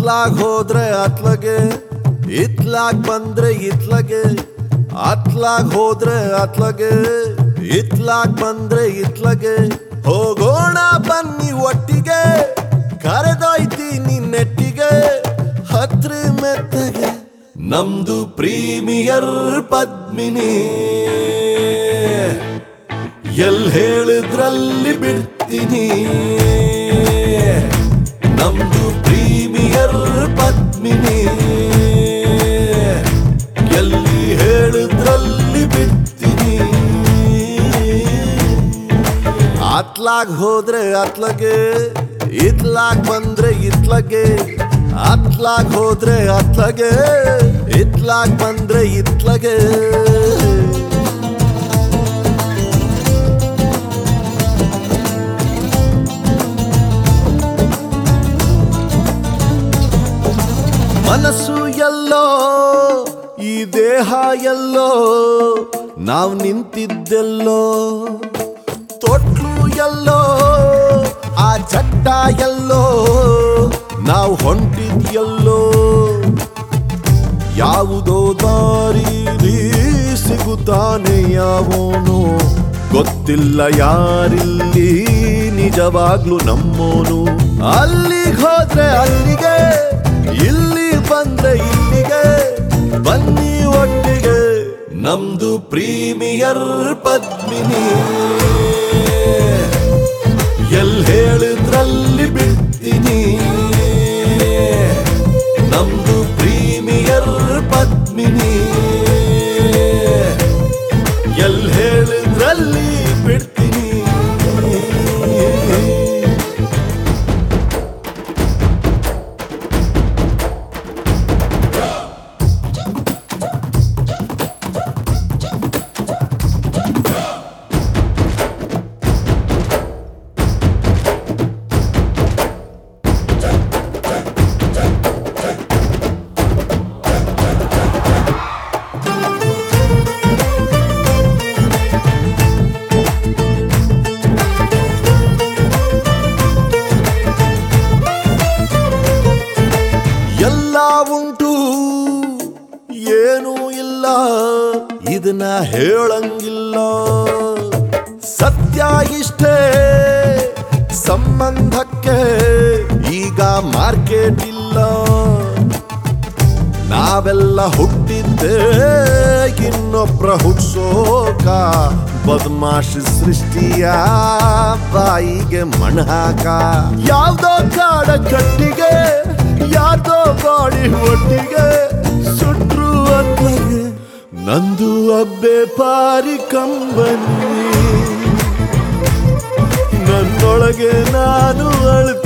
ಅತ್ಲಾಗ್ ಹೋದ್ರೆ ಅತ್ಲಗೆ ಇತ್ಲಾಗ್ ಬಂದ್ರೆ ಇತ್ಲಗೆ ಅತ್ಲಾಗ್ ಹೋದ್ರೆ ಅತ್ಲಗೆ ಇತ್ಲಾಗ್ ಬಂದ್ರೆ ಇತ್ಲಗೆ ಹೋಗೋಣ ಬನ್ನಿ ಒಟ್ಟಿಗೆ ಕರೆದೊಯ್ತೀನಿ ನೆಟ್ಟಿಗೆ ಹತ್ರ ಮೆತ್ತಗೆ ನಮ್ದು ಪ್ರೀಮಿಯರ್ ಪದ್ಮಿನಿ ಎಲ್ ಹೇಳಿದ್ರಲ್ಲಿ ಬಿಡ್ತೀನಿ ನಮ್ದು ಪ್ರೀಮಿಯರ್ ಪದ್ಮಿನಿ ಎಲ್ಲಿ ಹೇಳಿದ್ರಲ್ಲಿ ಬಿಡ್ತೀನಿ ಅತ್ಲಾಗ್ ಹೋದ್ರೆ ಅತ್ಲಗೆ ಇತ್ಲಾಗ್ ಬಂದ್ರೆ ಇತ್ಲಗೆ ಅತ್ಲಾಗ್ ಹೋದ್ರೆ ಅತ್ಲಗೆ ಇತ್ಲಾಗ್ ಬಂದ್ರೆ ಇತ್ಲಗೆ ಮನಸ್ಸು ಎಲ್ಲೋ ಈ ದೇಹ ಎಲ್ಲೋ ನಾವು ನಿಂತಿದ್ದೆಲ್ಲೋ ತೊಟ್ಲು ಎಲ್ಲೋ ಆ ಚಟ್ಟ ಎಲ್ಲೋ ನಾವು ಹೊಂಟಿದ್ಯಲ್ಲೋ ಯಾವುದೋ ದಾರಿ ಸಿಗುತ್ತಾನೆ ಯಾವೋನು ಗೊತ್ತಿಲ್ಲ ಯಾರಿಲ್ಲಿ ನಿಜವಾಗ್ಲು ನಮ್ಮೋನು ಅಲ್ಲಿಗೆ ಹೋದ್ರೆ ಅಲ್ಲಿಗೆ ಇಲ್ಲಿ ಬಂದ್ರೆ ಇಲ್ಲಿಗೆ ಬನ್ನಿ ಒಟ್ಟಿಗೆ ನಮ್ದು ಪ್ರೀಮಿಯರ್ ಪದ್ಮಿನಿ ಎಲ್ ಹೇಳಿದ್ರಲ್ಲಿ ಬಿಡ್ತೀನಿ ನಮ್ದು ಪ್ರೀಮಿಯರ್ ಪದ್ಮಿನಿ ಎಲ್ ಹೇಳಿದ್ರಲ್ಲಿ ಬಿಡ್ತೀನಿ ಎಲ್ಲ ಉಂಟು ಏನೂ ಇಲ್ಲ ಇದನ್ನ ಹೇಳಂಗಿಲ್ಲ ಸತ್ಯ ಇಷ್ಟೇ ಸಂಬಂಧಕ್ಕೆ ಈಗ ಮಾರ್ಕೆಟ್ ಇಲ್ಲ ನಾವೆಲ್ಲ ಹುಟ್ಟಿದ್ದೇ ಇನ್ನೊಬ್ರ ಹುಟ್ಸೋಕ ಬದಮಾಶ್ ಸೃಷ್ಟಿಯ ಬಾಯಿಗೆ ಮಣ್ಹಾಕ ಯಾವ್ದೋ ಕಾಡ ಕಟ್ಟಿಗೆ ಯಾರ್ದೋ ಬಾಡಿ ಒಟ್ಟಿಗೆ ಸುಟ್ರು ಅತ್ಲಗೆ ನಂದು ಅಬ್ಬೆ ಪಾರಿ ಕಂಬನಿ ನನ್ನೊಳಗೆ ನಾನು ಅಳ್ತೀನಿ